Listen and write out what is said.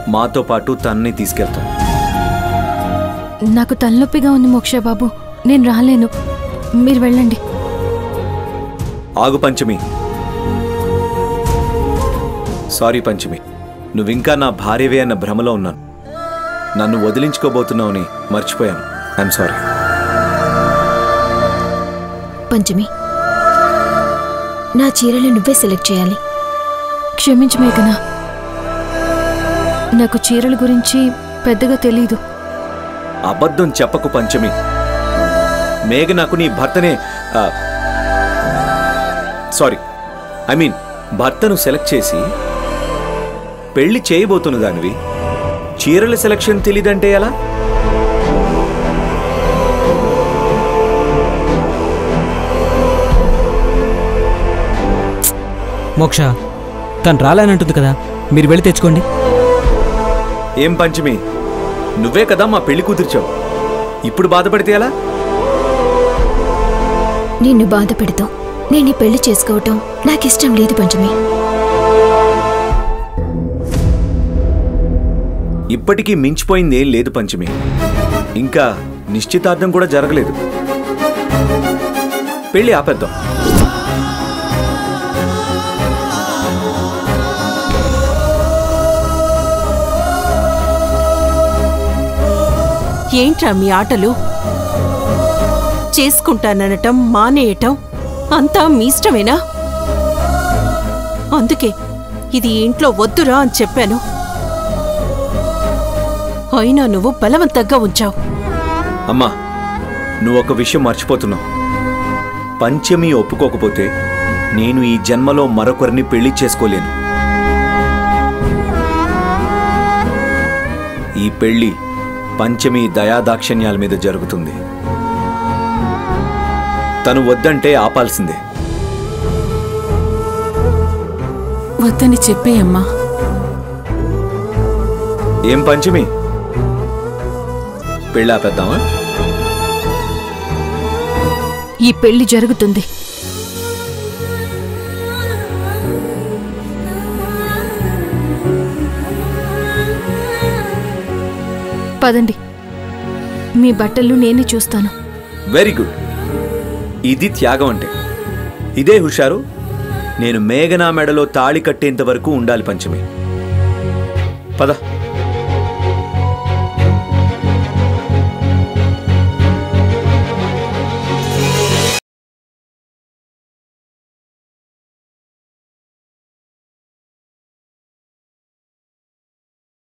మాతో పాటు తనని తీసుకెళ్తాం నాకు తలనొప్పిగా ఉంది మోక్ష బాబు నేను రాలేను మీరు వెళ్ళండి ఆగు పంచమి సారీ పంచమి నువ్వింకా నా భార్యవే అన్న భ్రమలో ఉన్నాను నన్ను వదిలించుకోబోతున్నావని మర్చిపోయాను ఐఎమ్ సారీ పంచమి నా చీరలు నువ్వే సెలెక్ట్ చేయాలి క్షమించు మేఘనా నాకు చీరల గురించి పెద్దగా తెలీదు అబద్ధం చెప్పకు పంచమి మేఘ నాకు నీ భర్తనే ఆ, సారీ ఐ మీన్ భర్తను సెలెక్ట్ చేసి పెళ్లి చేయబోతున్న దానివి చీరల సెలక్షన్ తెలీదంటే ఎలా మోక్ష తను రాలేనంటుంది కదా మీరు వెళ్ళి తెచ్చుకోండి ఏం పంచమి నువ్వే కదా మా పెళ్లి కూతుర్చావు ఇప్పుడు బాధపడితే ఎలా నిన్ను బాధ పెడతాం నేను ఈ పెళ్లి చేసుకోవటం నాకిష్టం లేదు పంచమి ఇప్పటికీ మించిపోయింది ఏం లేదు పంచమి ఇంకా నిశ్చితార్థం కూడా జరగలేదు పెళ్లి ఆపేద్దాం ఏంట్రా మీ ఆటలు చేసుకుంటాననటం మానేయటం అంతా మీ ఇష్టమేనా అందుకే ఇది ఈ ఇంట్లో వద్దురా అని చెప్పాను అయినా నువ్వు బలవంతంగా ఉంచావు అమ్మా నువ్వు ఒక విషయం మర్చిపోతున్నావు పంచమి ఒప్పుకోకపోతే నేను ఈ జన్మలో మరొకరిని పెళ్లి చేసుకోలేను ఈ పెళ్లి పంచమి దయాదాక్షిణ్యాల మీద జరుగుతుంది తను వద్దంటే ఆపాల్సిందే వద్దని చెప్పేయమ్మా ఏం పంచమి పెళ్ళి ఆపేద్దామా ఈ పెళ్లి జరుగుతుంది పదండి మీ బట్టలు నేనే చూస్తాను వెరీ గుడ్ ఇది త్యాగం అంటే ఇదే హుషారు నేను మేఘనా మెడలో తాళి కట్టేంత వరకు ఉండాలి పంచమి పద